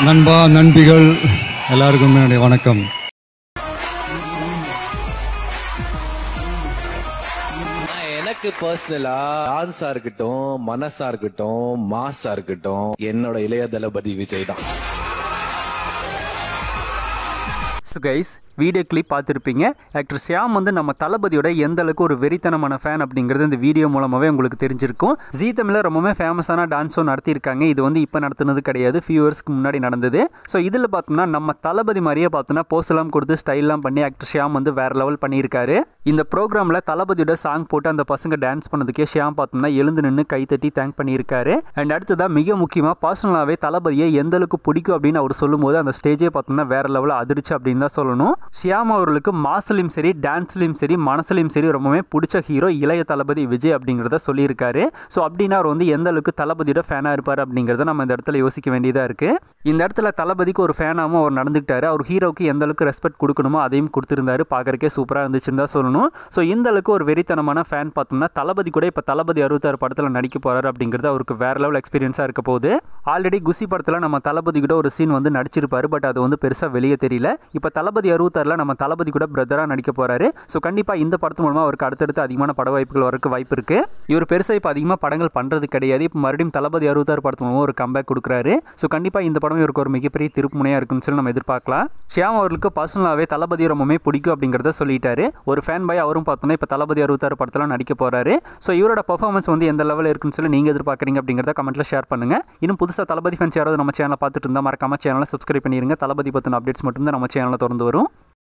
நண்பா நண்பிகள் எல்லாருக்கும் என்னுடைய வணக்கம் நான் எனக்கு பர்சனலா டான்ஸா இருக்கட்டும் மனசா இருக்கட்டும் மாஸா இருக்கட்டும் என்னோட இளைய தளபதி விஜய் தான் ஸோ கைஸ் வீடியோ கிளிப் பார்த்துருப்பீங்க ஆக்டர் ஷியாம் வந்து நம்ம தளபதியோட எந்த அளவுக்கு ஒரு வெறித்தனமான ஃபேன் அப்படிங்கிறது இந்த வீடியோ மூலமாகவே உங்களுக்கு தெரிஞ்சிருக்கும் ஜீ தமிழில் ரொம்பவே ஃபேமஸான டான்ஸ் ஷோ நடத்தியிருக்காங்க இது வந்து இப்போ நடத்துனது கிடையாது ஃபியூ இயர்ஸ்க்கு முன்னாடி நடந்தது ஸோ இதில் பார்த்தோம்னா நம்ம தளபதி மாதிரியே பார்த்தோம்னா போஸ்ட்லாம் கொடுத்து ஸ்டைல்லாம் பண்ணி ஆக்டர் ஷியாம் வந்து வேறு லெவல் பண்ணியிருக்காரு இந்த ப்ரோக்ராமில் தளபதியோட சாங் போட்டு அந்த பசங்க டான்ஸ் பண்ணதுக்கே ஷியாம் பார்த்தோம்னா எழுந்து நின்று கைத்தட்டி தேங்க் பண்ணியிருக்காரு அண்ட் அடுத்ததாக மிக முக்கியமாக பர்சனலாகவே தளபதியை எந்த அளவுக்கு பிடிக்கும் அப்படின்னு அவர் சொல்லும்போது அந்த ஸ்டேஜே பார்த்தோம்னா வேற லெவலில் அதிர்ச்சி அப்படின்னு தான் சொல்லணும் ஷியாம் அவர்களுக்கு மாசுலையும் சரி டான்ஸ்லையும் சரி மனசுலையும் சரி ரொம்பவே பிடிச்ச ஹீரோ இளைய தளபதி விஜய் அப்படிங்கிறத சொல்லியிருக்காரு ஸோ அப்படின்னா அவர் வந்து எந்த அளவுக்கு தளபதியோட ஃபேனாக இருப்பார் அப்படிங்கிறத நம்ம இந்த இடத்துல யோசிக்க வேண்டியதாக இருக்குது இந்த இடத்துல தளபதிக்கு ஒரு ஃபேனாகவும் அவர் நடந்துக்கிட்டாரு அவர் ஹீரோவுக்கு எந்த அளவுக்கு ரெஸ்பெக்ட் கொடுக்கணுமோ அதையும் கொடுத்துருந்தாரு பார்க்கறக்கே சூப்பராக இருந்துச்சுன்னு தான் சொல்லணும் ஸோ இந்த அளவுக்கு ஒரு வெறித்தனமான ஃபேன் பார்த்தோம்னா தளபதி கூட இப்போ தளபதி அறுபத்தாறு படத்தில் நடிக்க போகிறாரு அப்படிங்கிறது அவருக்கு வேற லெவல் எக்ஸ்பீரியன்ஸாக இருக்க போகுது ஆல்ரெடி குசி படத்தில் நம்ம தளபதி கூட ஒரு சீன் வந்து நடிச்சிருப்பாரு பட் அது வந்து பெருசாக வெளியே தெரியல இப்போ தளபதி அறுபத்தாறில் நம்ம தளபதி கூட பிரதராக நடிக்க போகிறாரு ஸோ கண்டிப்பாக இந்த படத்து மூலமாக அவருக்கு அடுத்தடுத்து அதிகமான பட வாய்ப்புகள் வரக்கு வாய்ப்பு இருக்குது இவர் பெருசாக இப்போ அதிகமாக படங்கள் பண்ணுறது கிடையாது இப்போ மறுபடியும் தளபதி அறுபத்தாறு படத்து மூலமாக ஒரு கம்பேக் கொடுக்குறாரு ஸோ கண்டிப்பாக இந்த படம் இவருக்கு ஒரு மிகப்பெரிய திருப்புமுனையாக இருக்குன்னு சொல்லி நம்ம எதிர்பார்க்கலாம் ஷியாம் அவர்களுக்கு பர்சனலாகவே தளபதி ரொம்பவே பிடிக்கும் அப்படிங்கிறத சொல்லிட்டாரு ஒரு ஃபேன் பாய் அவரும் பார்த்தோன்னா இப்போ தளபதி அறுபத்தாறு படத்தில் நடிக்க போகிறாரு ஸோ இவரோட பர்ஃபார்மன்ஸ் வந்து எந்த லெவலில் இருக்குன்னு சொல்லி நீங்கள் எதிர்பார்க்குறீங்க அப்படிங்கிறத கமெண்ட்டில் ஷேர் பண்ணுங்கள் இன்னும் புதுசாக தளபதி ஃபேன்ஸ் யாராவது நம்ம சேனலை பார்த்துட்டு இருந்தால் மறக்காம சேனலை சப்ஸ்கிரைப் பண்ணிடுங்க தளபதி பற்றின அப்டேட்ஸ் மட்டும்தான் நம்ம சேனலில் திறந்து வரும்